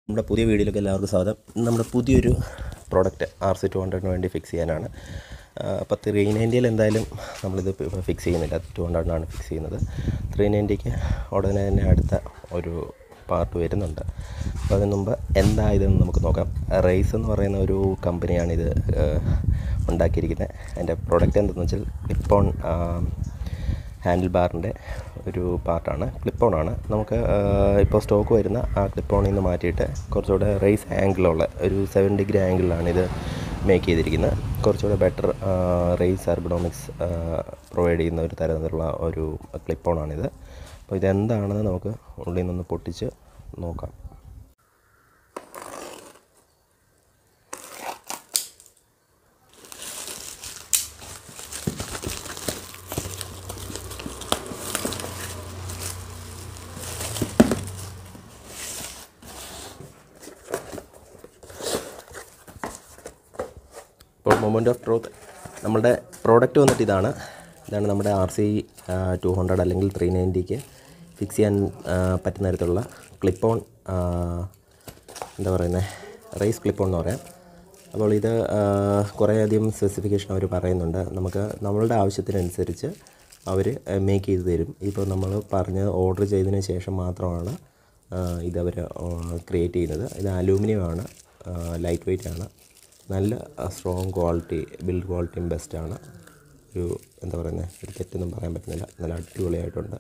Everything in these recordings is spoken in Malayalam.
നമ്മുടെ പുതിയ വീഡിയോയിലേക്ക് എല്ലാവർക്കും സ്വാഗതം ഇന്ന് നമ്മുടെ പുതിയൊരു പ്രോഡക്റ്റ് ആർ സി ടു ഹൺഡ്രഡിന് വേണ്ടി ഫിക്സ് ചെയ്യാനാണ് അപ്പോൾ ത്രീ നയൻറ്റിയിൽ എന്തായാലും നമ്മളിത് ഫിക്സ് ചെയ്യുന്നില്ല ടു ഹൺഡ്രഡിനാണ് ഫിക്സ് ചെയ്യുന്നത് ത്രീ നയൻറ്റിക്ക് ഉടനെ തന്നെ അടുത്ത ഒരു പാർട്ട് വരുന്നുണ്ട് അപ്പോൾ അതിന് മുമ്പ് എന്താ ഇതെന്ന് നമുക്ക് നോക്കാം റൈസ് എന്ന് പറയുന്ന ഒരു കമ്പനിയാണിത് ഉണ്ടാക്കിയിരിക്കുന്നത് അതിൻ്റെ പ്രോഡക്റ്റ് എന്താണെന്ന് വെച്ചാൽ ക്ലിപ്പോൺ ഹാൻഡിൽ ബാറിൻ്റെ ഒരു പാർട്ടാണ് ക്ലിപ്പ് ഓൺ ആണ് നമുക്ക് ഇപ്പോൾ സ്റ്റോക്ക് വരുന്ന ആ ക്ലിപ്പ് ഓണിൽ നിന്ന് മാറ്റിയിട്ട് കുറച്ചുകൂടെ റേസ് ആംഗിളുള്ള ഒരു സെവൻ ഡിഗ്രി ആംഗിളിലാണ് ഇത് മേക്ക് ചെയ്തിരിക്കുന്നത് കുറച്ചുകൂടെ ബെറ്റർ റേസ് എർബണോമിക്സ് പ്രൊവൈഡ് ചെയ്യുന്ന ഒരു തരത്തിലുള്ള ഒരു ക്ലിപ്പ് ഓൺ ആണിത് അപ്പോൾ ഇതെന്താണെന്ന് നമുക്ക് ഉള്ളിൽ നിന്ന് പൊട്ടിച്ച് നോക്കാം ഇപ്പോൾ മൊമെൻ്റ് ഓഫ് ട്രൂത്ത് നമ്മുടെ പ്രോഡക്റ്റ് വന്നിട്ട് ഇതാണ് ഇതാണ് നമ്മുടെ ആർ സി ടു ഹൺഡ്രഡ് അല്ലെങ്കിൽ ത്രീ നയൻറ്റിക്ക് ഫിക്സ് ചെയ്യാൻ ആ, പറ്റുന്ന തരത്തിലുള്ള ക്ലിപ്പ് ഓൺ എന്താ പറയുന്നത് റേസ് ക്ലിപ്പ് ഓൺ എന്ന് പറയാം അപ്പോൾ ഇത് ആ, കുറേയധികം സ്പെസിഫിക്കേഷൻ അവർ പറയുന്നുണ്ട് നമുക്ക് നമ്മളുടെ ആവശ്യത്തിനനുസരിച്ച് അവർ മേക്ക് ചെയ്ത് തരും ഇപ്പോൾ നമ്മൾ പറഞ്ഞ് ഓർഡർ ചെയ്തതിന് ശേഷം മാത്രമാണ് ആ, ഇതവർ ക്രിയേറ്റ് ചെയ്യുന്നത് ഇത് അലൂമിനിയം ആണ് ലൈറ്റ് വെയിറ്റ് ആണ് നല്ല സ്ട്രോങ് ക്വാളിറ്റി ബിൽഡ് ക്വാളിറ്റിയും ബെസ്റ്റാണ് ഒരു എന്താ പറയുന്നത് ഒരു തെറ്റൊന്നും പറയാൻ പറ്റുന്നില്ല നല്ല അടിപൊളിയായിട്ടുണ്ട്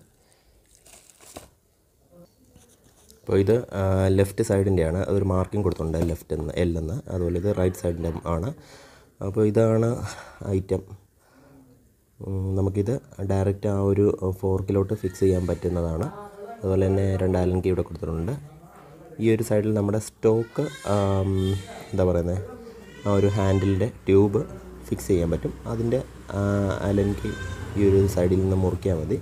അപ്പോൾ ഇത് ലെഫ്റ്റ് സൈഡിൻ്റെയാണ് അതൊരു മാർക്കിംഗ് കൊടുത്തിട്ടുണ്ട് ലെഫ്റ്റ് എന്ന് എൽ എന്ന് അതുപോലെ ഇത് റൈറ്റ് സൈഡിൻ്റെ ആണ് അപ്പോൾ ഇതാണ് ഐറ്റം ഉം, നമുക്കിത് ഡയറക്റ്റ് ആ ഒരു ഫോർക്കിലോട്ട് ഫിക്സ് ചെയ്യാൻ പറ്റുന്നതാണ് അതുപോലെ തന്നെ രണ്ട് ആലൻ കീ ഇവിടെ കൊടുത്തിട്ടുണ്ട് ഈ ഒരു സൈഡിൽ നമ്മുടെ സ്റ്റോക്ക് എന്താ പറയുന്നത് ആ ഒരു ഹാൻഡിലിൻ്റെ ട്യൂബ് ഫിക്സ് ചെയ്യാൻ പറ്റും അതിൻ്റെ ആലൻ കീ ഈ ഒരു സൈഡിൽ നിന്ന് മുറിക്കിയാൽ മതി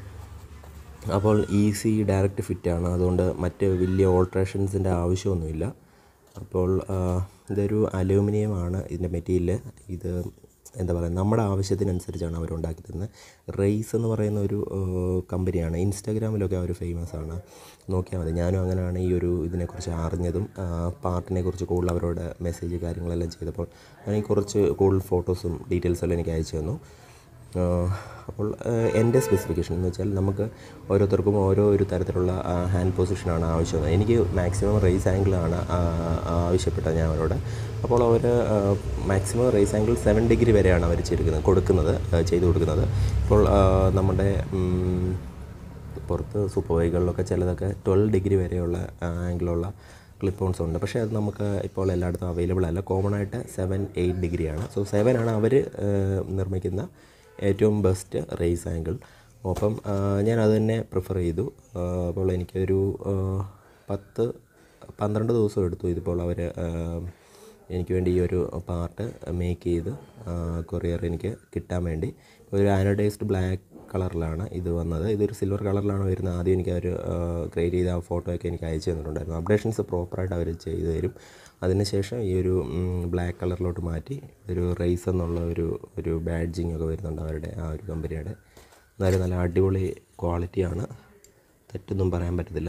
അപ്പോൾ ഈസി ഡയറക്റ്റ് ഫിറ്റാണ് അതുകൊണ്ട് മറ്റ് വലിയ ഓൾട്രേഷൻസിൻ്റെ ആവശ്യമൊന്നുമില്ല അപ്പോൾ ആ, ഇതൊരു അലൂമിനിയം ആണ് ഇതിൻ്റെ മെറ്റീരിയൽ ഇത് എന്താ പറയുക നമ്മുടെ ആവശ്യത്തിനനുസരിച്ചാണ് അവർ ഉണ്ടാക്കി തരുന്നത് റേസ് എന്ന് പറയുന്ന ഒരു ആ, കമ്പനിയാണ് ഇൻസ്റ്റാഗ്രാമിലൊക്കെ അവർ ഫേമസ് ആണ് നോക്കിയാൽ മതി ഞാനും അങ്ങനെയാണ് ഈ ഒരു ഇതിനെക്കുറിച്ച് അറിഞ്ഞതും ആ, പാർട്ടിനെ കുറിച്ച് കൂടുതൽ അവരോട് മെസ്സേജ് കാര്യങ്ങളെല്ലാം ചെയ്തപ്പോൾ എനിക്ക് കുറച്ച് കൂടുതൽ ഫോട്ടോസും ഡീറ്റെയിൽസും എല്ലാം എനിക്ക് അയച്ചു തന്നു ആഹ് അപ്പോൾ ആഹ് എൻ്റെ സ്പെസിഫിക്കേഷൻ എന്ന് വെച്ചാൽ നമുക്ക് ഓരോരുത്തർക്കും ഓരോ ഒരു തരത്തിലുള്ള ഹാൻഡ് പൊസിഷനാണ് ആവശ്യം എനിക്ക് മാക്സിമം റേസ് ആംഗിളാണ് ആവശ്യപ്പെട്ടത് ഞാൻ അവരോട് അപ്പോൾ അവർ maximum race angle seven degree വരെയാണ് അവർ ചെയ്തിരിക്കുന്നത് കൊടുക്കുന്നത് ആഹ് ചെയ്തു കൊടുക്കുന്നത് ഇപ്പോൾ ആഹ് നമ്മുടെ ഉം, പുറത്ത് സൂപ്പർ ബൈക്കുകളിലൊക്കെ ചിലതൊക്കെ ട്വൽവ് ഡിഗ്രി വരെയുള്ള ആംഗിളുള്ള ക്ലിപ്പ് ഓൺസ് ഉണ്ട് പക്ഷേ അത് നമുക്ക് ഇപ്പോൾ എല്ലായിടത്തും അവൈലബിൾ അല്ല കോമൺ ആയിട്ട് സെവൻ എയ്റ്റ് ഡിഗ്രിയാണ് സോ സെവൻ ആണ് അവർ നിർമ്മിക്കുന്ന ഏറ്റവും ബെസ്റ്റ് റേസ് ആംഗിൾ അപ്പം ആ, ഞാൻ അത് തന്നെ പ്രിഫർ ചെയ്തു ആ, അപ്പോൾ എനിക്കൊരു ആ, പത്ത് പന്ത്രണ്ട് ദിവസം എടുത്തു ഇതിപ്പോൾ അവർ എനിക്ക് വേണ്ടി ഈ ഒരു പാർട്ട് മേക്ക് ചെയ്ത് കൊറിയർ എനിക്ക് കിട്ടാൻ വേണ്ടി ഒരു ആനഡൈസ്ഡ് ബ്ലാക്ക് കളറിലാണ് ഇത് വന്നത് ഇതൊരു സിൽവർ കളറിലാണ് വരുന്നത് ആദ്യം എനിക്ക് അവർ ക്രിയേറ്റ് ചെയ്ത ആ ഫോട്ടോ ഒക്കെ എനിക്ക് അയച്ചു തന്നിട്ടുണ്ടായിരുന്നു അപ്ഡേഷൻസ് പ്രോപ്പറായിട്ട് അവർ ചെയ്തു തരും അതിനുശേഷം ഈ ഒരു ബ്ലാക്ക് കളറിലോട്ട് മാറ്റി ഒരു റേസ് എന്നുള്ള ഒരു ഒരു ബാഡ്ജിങ് ഒക്കെ വരുന്നുണ്ട് അവരുടെ ആ ഒരു കമ്പനിയുടെ എന്നാലും നല്ല അടിപൊളി ക്വാളിറ്റിയാണ് തെറ്റൊന്നും പറയാൻ പറ്റത്തില്ല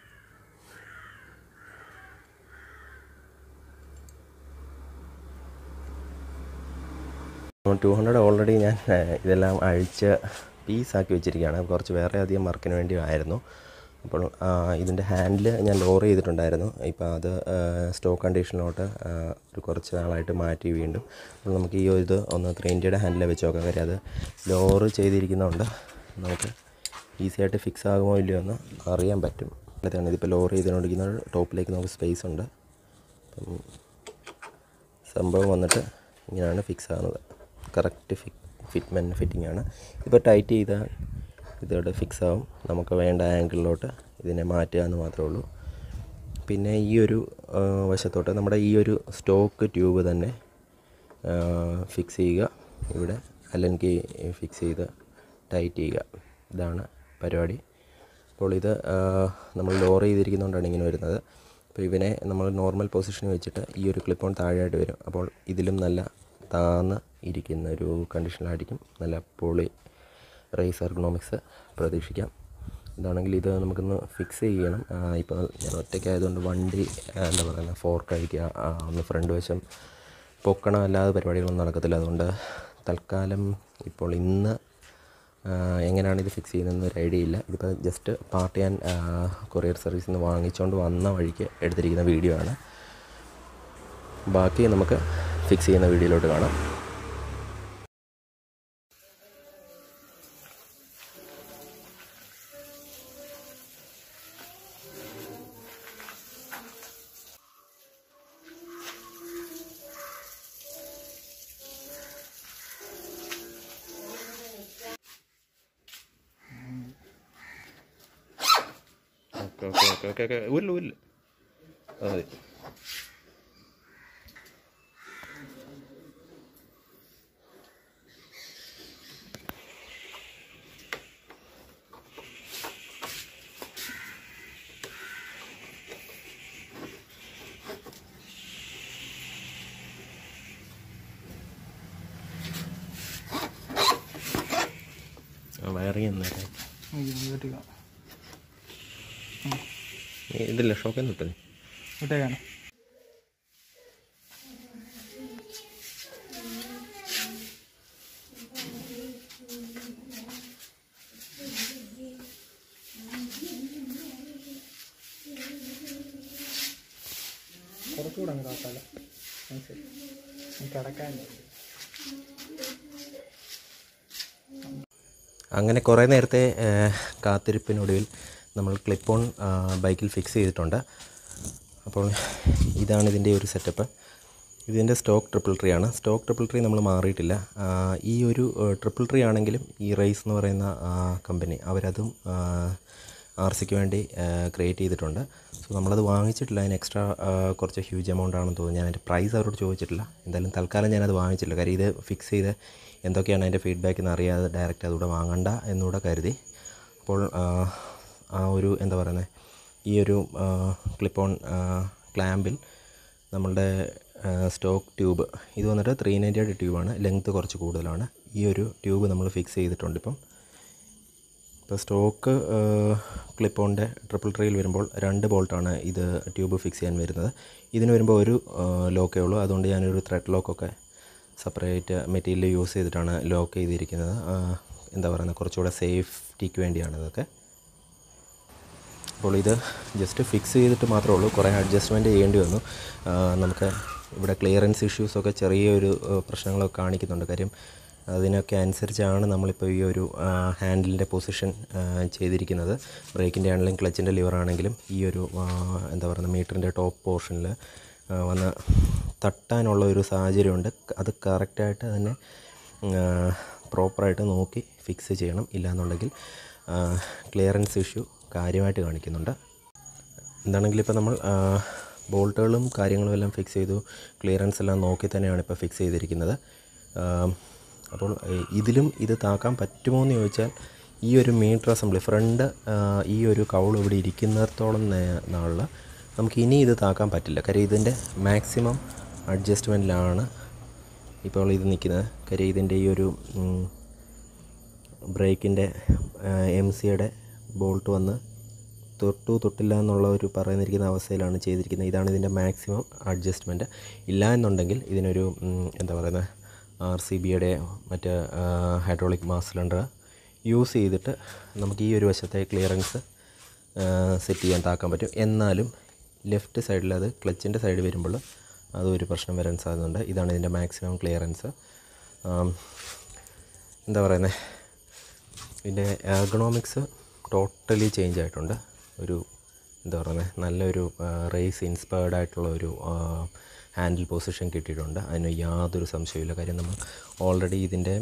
ടു ഹൺഡ്രഡ് ഓൾറെഡി ഞാൻ ഏഹ്, ഇതെല്ലാം അഴിച്ച് പീസാക്കി വെച്ചിരിക്കുകയാണ് കുറച്ച് വേറെ അധികം വർക്കിന് വേണ്ടി ആയിരുന്നു അപ്പോൾ ആ, ഇതിൻ്റെ ഹാൻഡിൽ ഞാൻ ലോർ ചെയ്തിട്ടുണ്ടായിരുന്നു ഇപ്പോൾ അത് സ്റ്റോക്ക് കണ്ടീഷനിലോട്ട് ഒരു കുറച്ച് നാളായിട്ട് മാറ്റി വീണ്ടും അപ്പോൾ നമുക്ക് ഈ ഒരു ഇത് ഒന്ന് ത്രീ ഇൻറ്റിയുടെ ഹാൻഡിൽ വെച്ച് നോക്കാം കാര്യം അത് ലോറ് ചെയ്തിരിക്കുന്നതുകൊണ്ട് നമുക്ക് ഈസി ആയിട്ട് ഫിക്സ് ആകുമോ ഇല്ലയോ എന്ന് അറിയാൻ പറ്റും അതാണ് ഇതിപ്പോൾ ലോർ ചെയ്തുകൊണ്ടിരിക്കുന്നത് ടോപ്പിലേക്ക് നമുക്ക് സ്പേസ് ഉണ്ട് അപ്പം സംഭവം വന്നിട്ട് ഇങ്ങനെയാണ് ഫിക്സ് ആകുന്നത് കറക്റ്റ് ഫിറ്റ് ഫിറ്റ്മെൻറ്റ് ഫിറ്റിംഗ് ആണ് ഇപ്പോൾ ടൈറ്റ് ചെയ്താൽ ഇതോടെ ഫിക്സ് ആവും നമുക്ക് വേണ്ട ആംഗിളിലോട്ട് ഇതിനെ മാറ്റുക എന്ന് മാത്രമേ ഉള്ളൂ പിന്നെ ഈ ഒരു ആ, വശത്തോട്ട് നമ്മുടെ ഈ ഒരു സ്റ്റോക്ക് ട്യൂബ് തന്നെ ഫിക്സ് ചെയ്യുക ഇവിടെ അല്ലെങ്കിൽ ഫിക്സ് ചെയ്ത് ടൈറ്റ് ചെയ്യുക ഇതാണ് പരിപാടി അപ്പോൾ ഇത് ആ, നമ്മൾ ലോർ ചെയ്തിരിക്കുന്നതുകൊണ്ടാണ് ഇങ്ങനെ വരുന്നത് അപ്പോൾ ഇവനെ നമ്മൾ നോർമൽ പൊസിഷനിൽ വെച്ചിട്ട് ഈ ഒരു ക്ലിപ്പ് ഓൺ താഴെയായിട്ട് വരും അപ്പോൾ ഇതിലും നല്ല താന്ന് ഇരിക്കുന്ന ഒരു കണ്ടീഷനിലായിരിക്കും നല്ല പൊളി റേസ് എർഗണോമിക്സ് പ്രതീക്ഷിക്കാം ഇതാണെങ്കിൽ ഇത് നമുക്കൊന്ന് ഫിക്സ് ചെയ്യണം ഇപ്പോൾ ഞാൻ ഒറ്റയ്ക്കായതുകൊണ്ട് വണ്ടി ആ, എന്താ പറയുക ഫോർക്ക് അടിക്കുക ആ, ഒന്ന് ഫ്രണ്ട് വശം പൊക്കണം അല്ലാതെ പരിപാടികളൊന്നും നടക്കത്തില്ല അതുകൊണ്ട് തൽക്കാലം ഇപ്പോൾ ഇന്ന് ആ, എങ്ങനെയാണ് ഇത് ഫിക്സ് ചെയ്യുന്നതെന്ന് ഒരു ഐഡിയ ഇല്ല ഇതിപ്പോൾ ജസ്റ്റ് പാർട്ട് ഞാൻ കൊറിയർ സർവീസിൽ നിന്ന് വാങ്ങിച്ചുകൊണ്ട് വന്ന വഴിക്ക് എടുത്തിരിക്കുന്ന വീഡിയോ ആണ് ബാക്കി നമുക്ക് ഫിക്സ് ചെയ്യുന്ന വീഡിയോയിലോട്ട് കാണാം okay okay okay okay okay ഉരുള ഉരുള അതെ വയറിങ് എന്നേരം ഇതില്ല ഷോക്കെന്ന് കിട്ടുന്നത് ഇട്ടേക്കാണ് കുറച്ചുകൂടെ അങ്ങ് താത്താലോ ശരി കിടക്കാൻ അങ്ങനെ കുറേ നേരത്തെ ഏഹ്, കാത്തിരിപ്പിനൊടുവിൽ നമ്മൾ ക്ലിപ്പ് ഓൺ ബൈക്കിൽ ഫിക്സ് ചെയ്തിട്ടുണ്ട് അപ്പോൾ ഇതാണ് ഇതിൻ്റെ ഒരു സെറ്റപ്പ് ഇതിൻ്റെ സ്റ്റോക്ക് ട്രിപ്പിൾ ട്രീ ആണ് സ്റ്റോക്ക് ട്രിപ്പിൾ ട്രീ നമ്മൾ മാറിയിട്ടില്ല ആ, ഈ ഒരു ട്രിപ്പിൾ ട്രീ ആണെങ്കിലും ഈ റേസ് എന്ന് പറയുന്ന കമ്പനി അവരതും ആർ സിക്ക് വേണ്ടി ക്രിയേറ്റ് ചെയ്തിട്ടുണ്ട് സോ നമ്മളത് വാങ്ങിച്ചിട്ടില്ല അതിന് എക്സ്ട്രാ കുറച്ച് ഹ്യൂജ് എമൗണ്ട് ആണെന്ന് തോന്നുന്നു ഞാൻ അതിൻ്റെ പ്രൈസ് അവരോട് ചോദിച്ചിട്ടില്ല എന്തായാലും തൽക്കാലം ഞാനത് വാങ്ങിച്ചില്ല കാര്യം ഇത് ഫിക്സ് ചെയ്ത് എന്തൊക്കെയാണ് അതിൻ്റെ ഫീഡ്ബാക്ക് എന്ന് അറിയാതെ ഡയറക്റ്റ് അതുകൂടെ വാങ്ങണ്ട എന്നുകൂടെ കരുതി അപ്പോൾ ആ, ആ ഒരു എന്താ പറയുന്നത് ഈ ഒരു ക്ലിപ്പ് ഓൺ ക്ലാമ്പിൽ നമ്മളുടെ സ്റ്റോക്ക് ട്യൂബ് ഇത് വന്നിട്ട് ത്രീ നയൻറ്റിയുടെ ട്യൂബാണ് ലെങ്ത്ത് കുറച്ച് കൂടുതലാണ് ഈ ഒരു ട്യൂബ് നമ്മൾ ഫിക്സ് ചെയ്തിട്ടുണ്ട് ഇപ്പം ഇപ്പോൾ സ്റ്റോക്ക് ക്ലിപ്പ് ഓണിൻ്റെ ട്രിപ്പിൾ ട്രീയിൽ വരുമ്പോൾ രണ്ട് ബോൾട്ടാണ് ഇത് ട്യൂബ് ഫിക്സ് ചെയ്യാൻ വരുന്നത് ഇതിന് വരുമ്പോൾ ഒരു ലോക്കേ ഉള്ളൂ അതുകൊണ്ട് ഞാനൊരു ത്രെഡ് ലോക്കൊക്കെ സെപ്പറേറ്റ് മെറ്റീരിയൽ യൂസ് ചെയ്തിട്ടാണ് ലോക്ക് ചെയ്തിരിക്കുന്നത് ആ, എന്താ പറയുന്നത് കുറച്ചുകൂടെ സേഫ്റ്റിക്ക് വേണ്ടിയാണ് ഇതൊക്കെ അപ്പോൾ ഇത് ജസ്റ്റ് ഫിക്സ് ചെയ്തിട്ട് മാത്രമേ ഉള്ളൂ കുറേ അഡ്ജസ്റ്റ്മെൻറ്റ് ചെയ്യേണ്ടി വന്നു ആ, നമുക്ക് ഇവിടെ ക്ലിയറൻസ് ഇഷ്യൂസൊക്കെ ചെറിയൊരു ആ, പ്രശ്നങ്ങളൊക്കെ കാണിക്കുന്നുണ്ട് കാര്യം അതിനൊക്കെ അനുസരിച്ചാണ് നമ്മളിപ്പോൾ ഈ ഒരു ഹാൻഡിലിൻ്റെ പൊസിഷൻ ചെയ്തിരിക്കുന്നത് ബ്രേക്കിൻ്റെ ആണെങ്കിലും ക്ലച്ചിൻ്റെ ലിവർ ആണെങ്കിലും ഈ ഒരു ആ, എന്താ പറയുക മീറ്ററിൻ്റെ ടോപ്പ് പോർഷനിൽ വന്ന് തട്ടാനുള്ള ഒരു സാഹചര്യമുണ്ട് അത് കറക്റ്റായിട്ട് തന്നെ പ്രോപ്പറായിട്ട് നോക്കി ഫിക്സ് ചെയ്യണം ഇല്ലാന്നുണ്ടെങ്കിൽ ക്ലിയറൻസ് ഇഷ്യൂ കാര്യമായിട്ട് കാണിക്കുന്നുണ്ട് എന്താണെങ്കിലും ഇപ്പോൾ നമ്മൾ ആ, ബോൾട്ടുകളും കാര്യങ്ങളും എല്ലാം ഫിക്സ് ചെയ്തു ക്ലിയറൻസ് എല്ലാം നോക്കി തന്നെയാണ് ഇപ്പോൾ ഫിക്സ് ചെയ്തിരിക്കുന്നത് ആ, അപ്പോൾ ഏ, ഇതിലും ഇത് താക്കാൻ പറ്റുമോ എന്ന് ചോദിച്ചാൽ ഈ ഒരു മീറ്റർ അസംബ്ലി ഫ്രണ്ട് ആ, ഈ ഒരു കൗൾ ഇവിടെ ഇരിക്കുന്നിടത്തോളം നേ- നാളിൽ നമുക്ക് ഇനി ഇത് താക്കാൻ പറ്റില്ല കാര്യം ഇതിൻ്റെ മാക്സിമം അഡ്ജസ്റ്റ്മെൻറ്റിലാണ് ഇപ്പോൾ ഇത് നിൽക്കുന്നത് കാര്യം ഇതിൻ്റെ ഈ ഒരു ഉം, ബ്രേക്കിൻ്റെ എം സിയുടെ ബോൾട്ട് വന്ന് തൊട്ടു തൊട്ടില്ല എന്നുള്ള ഒരു പറയുന്നിരിക്കുന്ന അവസ്ഥയിലാണ് ചെയ്തിരിക്കുന്നത് ഇതാണ് ഇതിൻ്റെ മാക്സിമം അഡ്ജസ്റ്റ്മെൻറ്റ് ഇല്ല എന്നുണ്ടെങ്കിൽ ഇതിനൊരു ഉം, എന്താ പറയുന്നത് ആർ സി ബിയുടെ മറ്റ് ഹൈഡ്രോളിക് മാസ് സിലിണ്ടർ യൂസ് ചെയ്തിട്ട് നമുക്ക് ഈ ഒരു വശത്തെ ക്ലിയറൻസ് സെറ്റ് ചെയ്യാൻ താക്കാൻ പറ്റും എന്നാലും ലെഫ്റ്റ് സൈഡിൽ അത് ക്ലച്ചിൻ്റെ സൈഡ് വരുമ്പോൾ അതൊരു പ്രശ്നം വരാൻ സാധ്യതയുണ്ട് ഇതാണ് ഇതിൻ്റെ മാക്സിമം ക്ലിയറൻസ് എന്താ പറയുന്നത് ഇതിൻ്റെ എർഗണോമിക്സ് ടോട്ടലി ചേഞ്ച് ആയിട്ടുണ്ട് ഒരു എന്താ പറയുന്നത് നല്ലൊരു റേസ് ഇൻസ്പയർഡ് ആയിട്ടുള്ള ഒരു ഹാൻഡിൽ പൊസിഷൻ കിട്ടിയിട്ടുണ്ട് അതിന് യാതൊരു സംശയമില്ല കാര്യം നമ്മൾ ഓൾറെഡി ഇതിൻ്റെ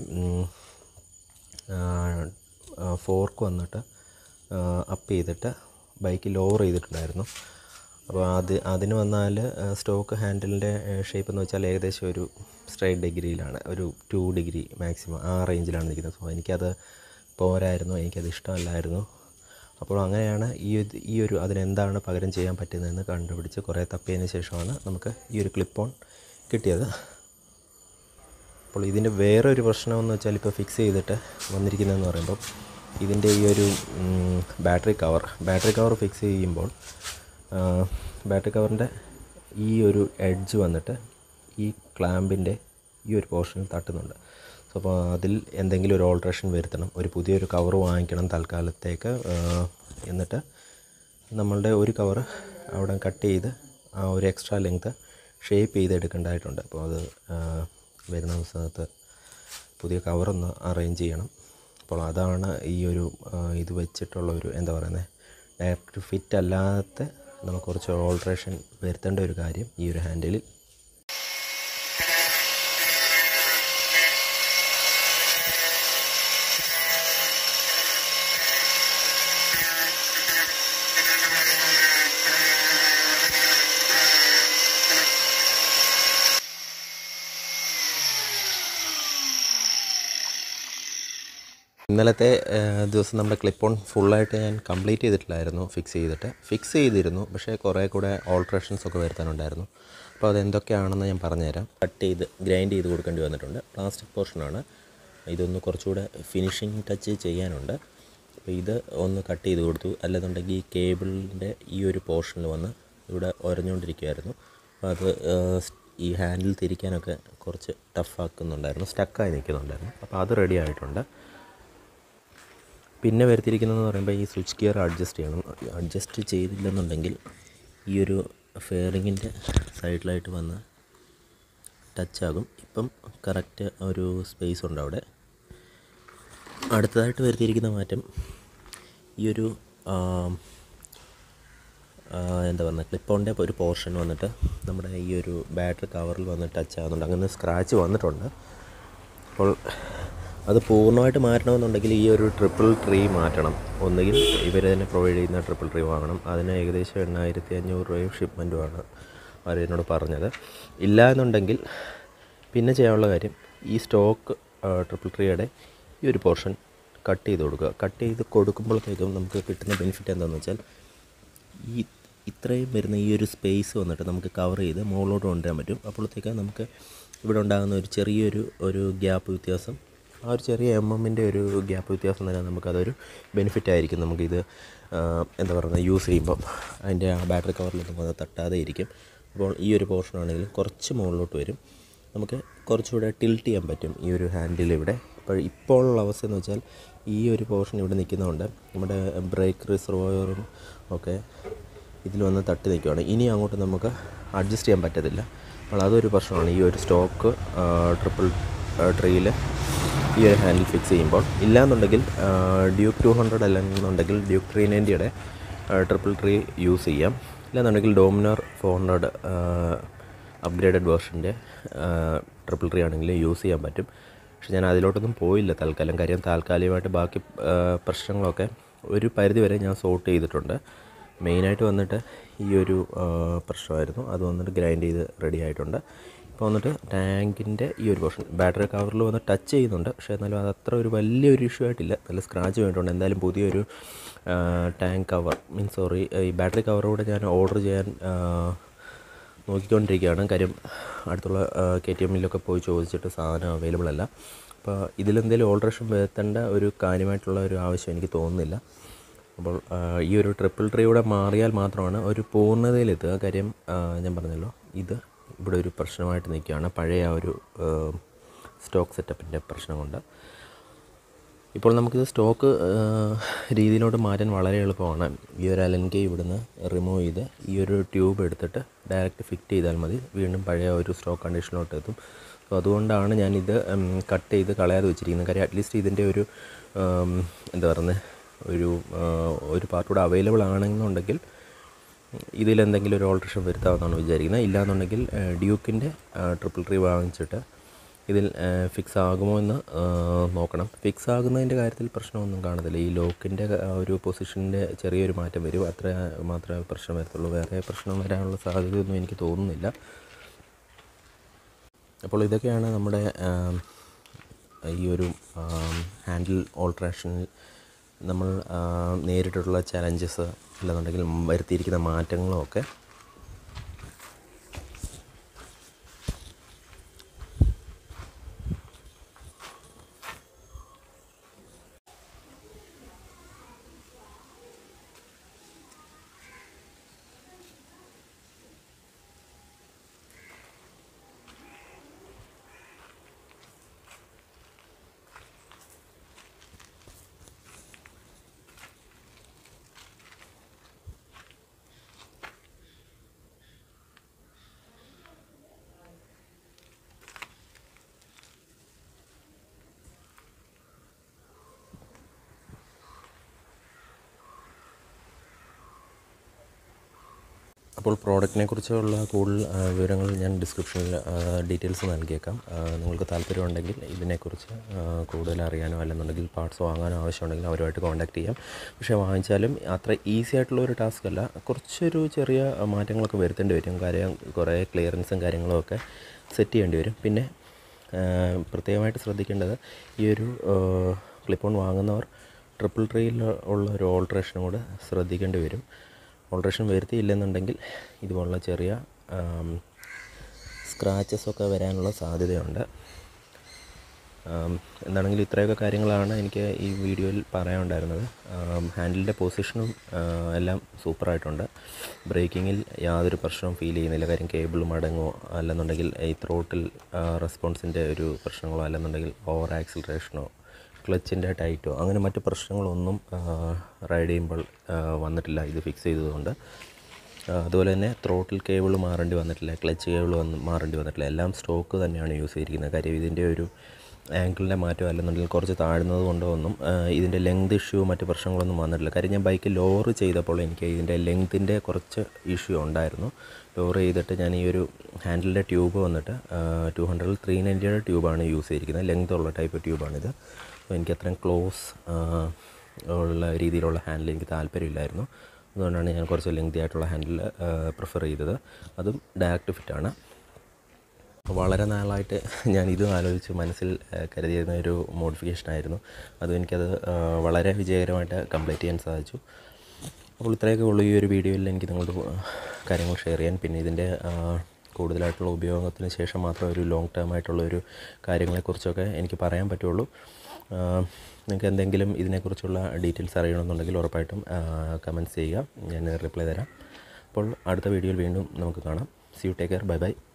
ഫോർക്ക് വന്നിട്ട് അപ്പ് ചെയ്തിട്ട് ബൈക്ക് ലോവർ ചെയ്തിട്ടുണ്ടായിരുന്നു അപ്പോൾ അത് അതിന് വന്നാൽ സ്റ്റോക്ക് ഹാൻഡിലിൻ്റെ ഷേപ്പ് എന്ന് വെച്ചാൽ ഏകദേശം ഒരു സ്ട്രൈറ്റ് ഡിഗ്രിയിലാണ് ഒരു ടു ഡിഗ്രി മാക്സിമം ആ റേഞ്ചിലാണ് നിൽക്കുന്നത് സോ എനിക്കത് പോരായിരുന്നു എനിക്കത് ഇഷ്ടമല്ലായിരുന്നു അപ്പോൾ അങ്ങനെയാണ് ഈ ഒരു ഈ ഒരു അതിനെന്താണ് പകരം ചെയ്യാൻ പറ്റുന്നതെന്ന് കണ്ടുപിടിച്ച് കുറേ തപ്പിയതിന് ശേഷമാണ് നമുക്ക് ഈ ഒരു ക്ലിപ്പ് ഓൺ കിട്ടിയത് അപ്പോൾ ഇതിൻ്റെ വേറെ ഒരു പ്രശ്നമെന്ന് വെച്ചാൽ ഇപ്പോൾ ഫിക്സ് ചെയ്തിട്ട് വന്നിരിക്കുന്നതെന്ന് പറയുമ്പോൾ ഇതിൻ്റെ ഈ ഒരു battery cover battery cover fix ചെയ്യുമ്പോൾ ബാറ്ററി കവറിൻ്റെ ഈ ഒരു എഡ്ജ് വന്നിട്ട് ഈ ക്ലാമ്പിൻ്റെ ഈ ഒരു പോർഷനിൽ തട്ടുന്നുണ്ട് സോ അപ്പോൾ അതിൽ എന്തെങ്കിലും ഒരു ഓൾട്രേഷൻ വരുത്തണം ഒരു പുതിയൊരു കവർ വാങ്ങിക്കണം തൽക്കാലത്തേക്ക് ആ, എന്നിട്ട് നമ്മളുടെ ഒരു കവർ അവിടെ കട്ട് ചെയ്ത് ആ ഒരു എക്സ്ട്രാ ലെങ്ത്ത് ഷേപ്പ് ചെയ്ത് എടുക്കേണ്ടതായിട്ടുണ്ട് അപ്പോൾ അത് ആ, വരുന്ന ദിവസത്ത് പുതിയ കവറൊന്ന് അറേഞ്ച് ചെയ്യണം അപ്പോൾ അതാണ് ഈ ഒരു ആ, ഇത് വെച്ചിട്ടുള്ള ഒരു എന്താ പറയുന്നത് ഡയറക്റ്റ് ഫിറ്റ് അല്ലാത്ത നമുക്ക് കുറച്ച് ഓൾട്രേഷൻ വരുത്തേണ്ട ഒരു കാര്യം ഈ ഒരു ഹാൻഡിലിൽ ഇന്നലത്തെ ആ, ദിവസം നമ്മുടെ ക്ലിപ്പ് ഓൺ ഫുള്ളായിട്ട് ഞാൻ കംപ്ലീറ്റ് ചെയ്തിട്ടില്ലായിരുന്നു ഫിക്സ് ചെയ്തിട്ട് ഫിക്സ് ചെയ്തിരുന്നു പക്ഷേ കുറേ കൂടെ ഓൾട്രേഷൻസ് ഒക്കെ വരുത്താനുണ്ടായിരുന്നു അപ്പോൾ അതെന്തൊക്കെയാണെന്ന് ഞാൻ പറഞ്ഞുതരാം കട്ട് ചെയ്ത് ഗ്രൈൻഡ് ചെയ്ത് കൊടുക്കേണ്ടി വന്നിട്ടുണ്ട് പ്ലാസ്റ്റിക് പോർഷനാണ് ഇതൊന്ന് കുറച്ചുകൂടെ ഫിനിഷിങ് ടച്ച് ചെയ്യാനുണ്ട് അപ്പോൾ ഇത് ഒന്ന് കട്ട് ചെയ്ത് കൊടുത്തു അല്ലെന്നുണ്ടെങ്കിൽ ഈ കേബിളിൻ്റെ ഈ ഒരു പോർഷനിൽ വന്ന് ഇവിടെ ഉരഞ്ഞുകൊണ്ടിരിക്കുമായിരുന്നു അപ്പോൾ അത് ആ, ഈ ഹാൻഡിൽ തിരിക്കാനൊക്കെ കുറച്ച് ടഫാക്കുന്നുണ്ടായിരുന്നു സ്റ്റക്കായി നിൽക്കുന്നുണ്ടായിരുന്നു അപ്പോൾ അത് റെഡി ആയിട്ടുണ്ട് പിന്നെ വരുത്തിയിരിക്കുന്നതെന്ന് പറയുമ്പോൾ ഈ സ്വിച്ച് ഗിയർ അഡ്ജസ്റ്റ് ചെയ്യണം അഡ്ജസ്റ്റ് ചെയ്തില്ലെന്നുണ്ടെങ്കിൽ ഈ ഒരു ഫെയറിങ്ങിൻ്റെ സൈഡിലായിട്ട് വന്ന് ടച്ച് ആകും ഇപ്പം കറക്റ്റ് ഒരു സ്പേസ് ഉണ്ട് അവിടെ അടുത്തതായിട്ട് വരുത്തിയിരിക്കുന്ന മാറ്റം ഈ ഒരു ആം, ആ, എന്താ പറയുക ക്ലിപ്പോണിൻ്റെ ഒരു പോർഷൻ വന്നിട്ട് നമ്മുടെ ഈ ഒരു ബാറ്ററി കവറിൽ വന്ന് ടച്ച് ആകുന്നുണ്ട് അങ്ങനെ സ്ക്രാച്ച് വന്നിട്ടുണ്ട് അപ്പോൾ അത് പൂർണ്ണമായിട്ട് മാറ്റണമെന്നുണ്ടെങ്കിൽ ഈ ഒരു ട്രിപ്പിൾ ട്രീ മാറ്റണം ഒന്നുകിൽ ഇവർ തന്നെ പ്രൊവൈഡ് ചെയ്യുന്ന ട്രിപ്പിൾ ട്രീ വാങ്ങണം അതിന് ഏകദേശം എണ്ണായിരത്തി അഞ്ഞൂറ് രൂപയും ഷിപ്മെൻറ്റുമാണ് അവർ എന്നോട് പറഞ്ഞത് ഇല്ല എന്നുണ്ടെങ്കിൽ പിന്നെ ചെയ്യാനുള്ള കാര്യം ഈ സ്റ്റോക്ക് ട്രിപ്പിൾ ട്രീയുടെ ഈ ഒരു പോർഷൻ കട്ട് ചെയ്ത് കൊടുക്കുക കട്ട് ചെയ്ത് കൊടുക്കുമ്പോഴത്തേക്കും നമുക്ക് കിട്ടുന്ന ബെനിഫിറ്റ് എന്താണെന്ന് വെച്ചാൽ ഈ ഇത്രയും വരുന്ന ഈ ഒരു സ്പേസ് വന്നിട്ട് നമുക്ക് കവർ ചെയ്ത് മുകളിലോട്ട് കൊണ്ടുവരാൻ പറ്റും അപ്പോഴത്തേക്ക് നമുക്ക് ഇവിടെ ഉണ്ടാകുന്ന ഒരു ചെറിയൊരു ഒരു ഗ്യാപ്പ് വ്യത്യാസം ആ ഒരു ചെറിയ എം എമ്മിൻ്റെ ഒരു ഗ്യാപ്പ് വ്യത്യാസം തന്നെ നമുക്കതൊരു ബെനിഫിറ്റ് ആയിരിക്കും നമുക്കിത് ആ, എന്താ പറയുക യൂസ് ചെയ്യുമ്പം അതിൻ്റെ ആ ബാറ്ററി കവറിലൊന്നും അത് തട്ടാതെ ഇരിക്കും അപ്പോൾ ഈ ഒരു പോർഷൻ ആണെങ്കിൽ കുറച്ച് മുകളിലോട്ട് വരും നമുക്ക് കുറച്ചുകൂടെ ടിൽറ്റ് ചെയ്യാൻ പറ്റും ഈ ഒരു ഹാൻഡിൽ ഇവിടെ ഇപ്പോൾ ഇപ്പോൾ ഉള്ള അവസ്ഥ എന്ന് വെച്ചാൽ ഈ ഒരു പോർഷൻ ഇവിടെ നിൽക്കുന്നതുകൊണ്ട് നമ്മുടെ ബ്രേക്ക് റിസർവോയറും ഒക്കെ ഇതിൽ വന്ന് തട്ടി നിൽക്കുകയാണ് ഇനി അങ്ങോട്ട് നമുക്ക് അഡ്ജസ്റ്റ് ചെയ്യാൻ പറ്റത്തില്ല അപ്പോൾ അതൊരു പ്രശ്നമാണ് ഈ ഒരു സ്റ്റോക്ക് ട്രിപ്പിൾ ട്രീയിൽ ഈ ഒരു ഹാൻഡിൽ ഫിക്സ് ചെയ്യുമ്പോൾ ഇല്ലാന്നുണ്ടെങ്കിൽ ഡ്യൂക്ക് ടു ഹൺഡ്രഡ് അല്ലെന്നുണ്ടെങ്കിൽ ഡ്യൂക്ക് ത്രീ നയൻറ്റിയുടെ ട്രിപ്പിൾ ട്രീ യൂസ് ചെയ്യാം ഇല്ലാന്നുണ്ടെങ്കിൽ ഡോമിനർ ഫോർ ഹൺഡ്രഡ് അപ്ഗ്രേഡഡ് വേർഷൻ്റെ ട്രിപ്പിൾ ട്രീ ആണെങ്കിൽ യൂസ് ചെയ്യാൻ പറ്റും പക്ഷെ ഞാൻ അതിലോട്ടൊന്നും പോയില്ല തൽക്കാലം കാര്യം താൽക്കാലികമായിട്ട് ബാക്കി ആ, പ്രശ്നങ്ങളൊക്കെ ഒരു പരിധി വരെ ഞാൻ സോർട്ട് ചെയ്തിട്ടുണ്ട് മെയിനായിട്ട് വന്നിട്ട് ഈ ഒരു ആ, പ്രശ്നമായിരുന്നു അത് വന്നിട്ട് ഗ്രൈൻഡ് ചെയ്ത് റെഡി ആയിട്ടുണ്ട് ഇപ്പോൾ വന്നിട്ട് ടാങ്കിൻ്റെ ഈ ഒരു പോർഷൻ ബാറ്ററി കവറിൽ വന്ന് ടച്ച് ചെയ്യുന്നുണ്ട് പക്ഷേ എന്നാലും അത് അത്ര ഒരു വലിയൊരു ഇഷ്യൂ ആയിട്ടില്ല നല്ല സ്ക്രാച്ച് വേണ്ടിയിട്ടുണ്ട് എന്തായാലും പുതിയൊരു ടാങ്ക് കവർ മീൻസ് സോറി ഈ ബാറ്ററി കവറൂടെ ഞാൻ ഓർഡർ ചെയ്യാൻ ആ, നോക്കിക്കൊണ്ടിരിക്കുകയാണ് കാര്യം അടുത്തുള്ള കെ ടി എമ്മിലൊക്കെ പോയി ചോദിച്ചിട്ട് സാധനം അവൈലബിൾ അല്ല അപ്പോൾ ഇതിലെന്തെങ്കിലും ഓൾട്രേഷൻ വരുത്തേണ്ട ഒരു കാര്യമായിട്ടുള്ള ഒരു ആവശ്യം എനിക്ക് തോന്നുന്നില്ല അപ്പോൾ ആ, ഈ ഒരു ട്രിപ്പിൾ ട്രീയുടെ മാറിയാൽ മാത്രമാണ് ഒരു പൂർണ്ണതയിലെത്തുക കാര്യം ആ, ഞാൻ പറഞ്ഞല്ലോ ഇത് ഇവിടെ ഒരു പ്രശ്നമായിട്ട് നിൽക്കുകയാണ് പഴയ ആ ഒരു സ്റ്റോക്ക് സെറ്റപ്പിൻ്റെ പ്രശ്നം കൊണ്ട് ഇപ്പോൾ നമുക്കിത് സ്റ്റോക്ക് രീതിയിലോട്ട് മാറ്റാൻ വളരെ എളുപ്പമാണ് ഈ ഒരു അലൻകെ ഇവിടുന്ന് റിമൂവ് ചെയ്ത് ഈ ഒരു ട്യൂബ് എടുത്തിട്ട് ഡയറക്റ്റ് ഫിറ്റ് ചെയ്താൽ മതി വീണ്ടും പഴയ ഒരു സ്റ്റോക്ക് കണ്ടീഷനിലോട്ട് എത്തും സോ അതുകൊണ്ടാണ് ഞാനിത് കട്ട് ചെയ്ത് കളയാതെ വെച്ചിരിക്കുന്നത് കാര്യം അറ്റ്ലീസ്റ്റ് ഇതിൻ്റെ ഒരു ഉം, എന്താ പറയുന്നത് ഒരു ആ, ഒരു പാർട്ട് കൂടെ അവൈലബിൾ ആണെന്നുണ്ടെങ്കിൽ ഇതിലെന്തെങ്കിലും ഒരു ഓൾട്രേഷൻ വരുത്താമെന്നാണ് വിചാരിക്കുന്നത് ഇല്ലാന്നുണ്ടെങ്കിൽ ഡ്യൂക്കിൻ്റെ ട്രിപ്പിൾ ട്രീ വാങ്ങിച്ചിട്ട് ഇതിൽ ഫിക്സ് ആകുമോ എന്ന് ആ, നോക്കണം ഫിക്സ് ആകുന്നതിൻ്റെ കാര്യത്തിൽ പ്രശ്നമൊന്നും കാണത്തില്ല ഈ ലോക്കിൻ്റെ ഒരു പൊസിഷൻ്റെ ചെറിയൊരു മാറ്റം വരും അത്ര മാത്രമേ പ്രശ്നം വരത്തുള്ളൂ വേറെ പ്രശ്നം വരാനുള്ള സാധ്യതയൊന്നും എനിക്ക് തോന്നുന്നില്ല അപ്പോൾ ഇതൊക്കെയാണ് നമ്മുടെ ആം, ഈ ഒരു ഹാൻഡിൽ ഓൾട്രേഷനിൽ നമ്മൾ ആ, നേരിട്ടിട്ടുള്ള ചലഞ്ചസ് അല്ലെന്നുണ്ടെങ്കിൽ വരുത്തിയിരിക്കുന്ന മാറ്റങ്ങളും ഒക്കെ അപ്പോൾ പ്രോഡക്റ്റിനെ കുറിച്ചുള്ള കൂടുതൽ ആ, വിവരങ്ങൾ ഞാൻ ഡിസ്ക്രിപ്ഷനിൽ ഡീറ്റെയിൽസ് നൽകിയേക്കാം ആ, നിങ്ങൾക്ക് താല്പര്യമുണ്ടെങ്കിൽ ഇതിനെക്കുറിച്ച് ആ, കൂടുതൽ അറിയാനോ അല്ലെന്നുണ്ടെങ്കിൽ പാർട്സ് വാങ്ങാനോ ആവശ്യമുണ്ടെങ്കിൽ അവരുമായിട്ട് കോൺടാക്ട് ചെയ്യാം പക്ഷേ വാങ്ങിച്ചാലും അത്ര ഈസി ആയിട്ടുള്ള ഒരു ടാസ്ക് അല്ല കുറച്ചൊരു ചെറിയ മാറ്റങ്ങളൊക്കെ വരുത്തേണ്ടി വരും കാര്യം കുറേ ക്ലിയറൻസും കാര്യങ്ങളും ഒക്കെ സെറ്റ് ചെയ്യേണ്ടി വരും പിന്നെ ആ, പ്രത്യേകമായിട്ട് ശ്രദ്ധിക്കേണ്ടത് ഈ ഒരു ക്ലിപ്പ് ഓൺ വാങ്ങുന്നവർ ട്രിപ്പിൾ ട്രീയിൽ ഉള്ള ഒരു ഓൾട്രേഷനും കൂടെ ശ്രദ്ധിക്കേണ്ടി വരും ഓൾട്രേഷൻ വരുത്തിയില്ലെന്നുണ്ടെങ്കിൽ ഇതുപോലുള്ള ചെറിയ സ്ക്രാച്ചസ് ഒക്കെ വരാനുള്ള സാധ്യതയുണ്ട് ആം, എന്താണെങ്കിലും ഇത്രയൊക്കെ കാര്യങ്ങളാണ് എനിക്ക് ഈ വീഡിയോയിൽ പറയാനുണ്ടായിരുന്നത് ഹാൻഡിലിൻ്റെ പൊസിഷനും ആ, എല്ലാം സൂപ്പറായിട്ടുണ്ട് ബ്രേക്കിങ്ങിൽ യാതൊരു പ്രശ്നവും ഫീൽ ചെയ്യുന്നില്ല കാര്യം കേബിൾ മടങ്ങോ അല്ലെന്നുണ്ടെങ്കിൽ ഈ ത്രോട്ടിൽ റെസ്പോൺസിൻ്റെ ഒരു പ്രശ്നങ്ങളോ അല്ലെന്നുണ്ടെങ്കിൽ ഓവർ ആക്സിലറേഷനോ ക്ലച്ചിൻ്റെ ടൈറ്റോ അങ്ങനെ മറ്റ് പ്രശ്നങ്ങളൊന്നും റൈഡ് ചെയ്യുമ്പോൾ ആ, വന്നിട്ടില്ല ഇത് ഫിക്സ് ചെയ്തതുകൊണ്ട് ആ, അതുപോലെ തന്നെ ത്രോട്ടിൽ കേബിൾ മാറേണ്ടി വന്നിട്ടില്ല ക്ലച്ച് കേബിൾ വന്ന് മാറേണ്ടി വന്നിട്ടില്ല എല്ലാം സ്റ്റോക്ക് തന്നെയാണ് യൂസ് ചെയ്തിരിക്കുന്നത് കാര്യം ഇതിൻ്റെ ഒരു ആംഗിളിൻ്റെ മാറ്റം അല്ലെന്നുണ്ടെങ്കിൽ കുറച്ച് താഴ്ന്നത് കൊണ്ടോ ഒന്നും ആ, ഇതിൻ്റെ ലെങ്ത് ഇഷ്യൂ മറ്റ് പ്രശ്നങ്ങളൊന്നും വന്നിട്ടില്ല കാര്യം ഞാൻ ബൈക്ക് ലോർ ചെയ്തപ്പോൾ എനിക്ക് ഇതിൻ്റെ ലെങ്തിൻ്റെ കുറച്ച് ഇഷ്യൂ ഉണ്ടായിരുന്നു ലോർ ചെയ്തിട്ട് ഞാൻ ഈ ഒരു ഹാൻഡിലിൻ്റെ ട്യൂബ് വന്നിട്ട് ടു ഹൺഡ്രഡിൽ ത്രീ നയൻറ്റിയുടെ ട്യൂബാണ് യൂസ് ചെയ്തിരിക്കുന്നത് ലെങ്ത് ഉള്ള ടൈപ്പ് ട്യൂബാണിത് അപ്പോൾ എനിക്ക് അത്രയും ക്ലോസ് ഉള്ള രീതിയിലുള്ള ഹാൻഡിൽ എനിക്ക് താല്പര്യമില്ലായിരുന്നു അതുകൊണ്ടാണ് ഞാൻ കുറച്ച് ലെങ്തി ആയിട്ടുള്ള ഹാൻഡിൽ പ്രിഫർ ചെയ്തത് അതും ഡയറക്റ്റ് ഫിറ്റാണ് വളരെ നാളായിട്ട് ഞാൻ ഇതും ആലോചിച്ച് മനസ്സിൽ ആ, കരുതിയിരുന്ന ഒരു മോഡിഫിക്കേഷൻ ആയിരുന്നു അതും എനിക്കത് ആ, വളരെ വിജയകരമായിട്ട് കംപ്ലീറ്റ് ചെയ്യാൻ സാധിച്ചു അപ്പോൾ ഇത്രയൊക്കെ ഉള്ളൂ ഈ ഒരു വീഡിയോയിൽ എനിക്ക് നിങ്ങളുടെ കാര്യങ്ങൾ ഷെയർ ചെയ്യാൻ പിന്നെ ഇതിൻ്റെ ആ, കൂടുതലായിട്ടുള്ള ഉപയോഗത്തിന് ശേഷം മാത്രം ഒരു ലോങ് ടേം ആയിട്ടുള്ള ഒരു കാര്യങ്ങളെക്കുറിച്ചൊക്കെ എനിക്ക് പറയാൻ പറ്റുള്ളൂ ആ, നിങ്ങൾക്ക് എന്തെങ്കിലും ഇതിനെക്കുറിച്ചുള്ള ഡീറ്റെയിൽസ് അറിയണമെന്നുണ്ടെങ്കിൽ ഉറപ്പായിട്ടും കമൻറ്റ്സ് ചെയ്യുക ഞാൻ റിപ്ലൈ തരാം അപ്പോൾ അടുത്ത വീഡിയോയിൽ വീണ്ടും നമുക്ക് കാണാം see you take care bye by